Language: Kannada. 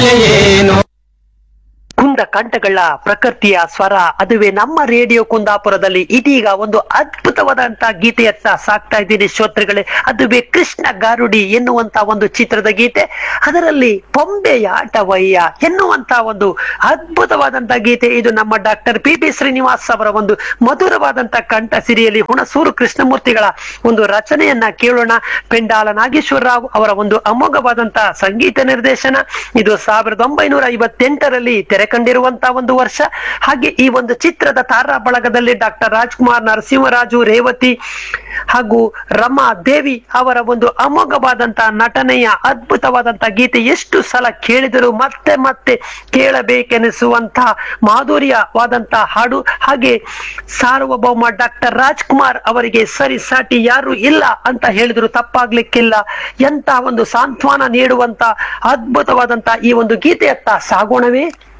ಏನು ಕುಂದ ಕಂಠಗಳ ಪ್ರಕೃತಿಯ ಸ್ವರ ಅದುವೇ ನಮ್ಮ ರೇಡಿಯೋ ಕುಂದಾಪುರದಲ್ಲಿ ಇದೀಗ ಒಂದು ಅದ್ಭುತವಾದಂತ ಗೀತೆಯತ್ತ ಸಾಕ್ತಾ ಇದ್ದೀನಿ ಶ್ರೋತೃಗಳೇ ಅದುವೇ ಕೃಷ್ಣ ಗಾರುಡಿ ಎನ್ನುವಂತ ಒಂದು ಚಿತ್ರದ ಗೀತೆ ಅದರಲ್ಲಿ ಪೊಂಬೆಯ ಆಟವಯ್ಯ ಎನ್ನುವಂತ ಒಂದು ಅದ್ಭುತವಾದಂತ ಗೀತೆ ಇದು ನಮ್ಮ ಡಾಕ್ಟರ್ ಪಿ ಬಿ ಶ್ರೀನಿವಾಸ್ ಅವರ ಒಂದು ಮಧುರವಾದಂತ ಕಂಠ ಸಿರಿಯಲ್ಲಿ ಹುಣಸೂರು ಕೃಷ್ಣಮೂರ್ತಿಗಳ ಒಂದು ರಚನೆಯನ್ನ ಕೇಳೋಣ ಪೆಂಡಾಲ ನಾಗೇಶ್ವರ ರಾವ್ ಅವರ ಒಂದು ಅಮೋಘವಾದಂತ ಸಂಗೀತ ನಿರ್ದೇಶನ ಇದು ಸಾವಿರದ ಒಂಬೈನೂರ ಐವತ್ತೆಂಟರಲ್ಲಿ ತೆರೆ ಕಂಡಿರುವಂತಹ ಒಂದು ವರ್ಷ ಹಾಗೆ ಈ ಒಂದು ಚಿತ್ರದ ತಾರಾ ಬಳಗದಲ್ಲಿ ಡಾಕ್ಟರ್ ರಾಜ್ಕುಮಾರ್ ನರಸಿಂಹರಾಜು ರೇವತಿ ಹಾಗೂ ರಮಾ ದೇವಿ ಅವರ ಒಂದು ಅಮೋಘವಾದಂತಹ ನಟನೆಯ ಅದ್ಭುತವಾದಂತಹ ಗೀತೆ ಎಷ್ಟು ಸಲ ಕೇಳಿದರೂ ಮತ್ತೆ ಮತ್ತೆ ಕೇಳಬೇಕೆನಿಸುವಂತಹ ಮಾಧುರ್ಯವಾದಂತಹ ಹಾಡು ಹಾಗೆ ಸಾರ್ವಭೌಮ ಡಾಕ್ಟರ್ ರಾಜ್ಕುಮಾರ್ ಅವರಿಗೆ ಸರಿ ಸಾಟಿ ಯಾರು ಇಲ್ಲ ಅಂತ ಹೇಳಿದ್ರು ತಪ್ಪಾಗ್ಲಿಕ್ಕಿಲ್ಲ ಎಂತ ಒಂದು ಸಾಂತ್ವನ ನೀಡುವಂತ ಅದ್ಭುತವಾದಂತ ಈ ಒಂದು ಗೀತೆಯತ್ತ ಸಾಗೋಣವೇ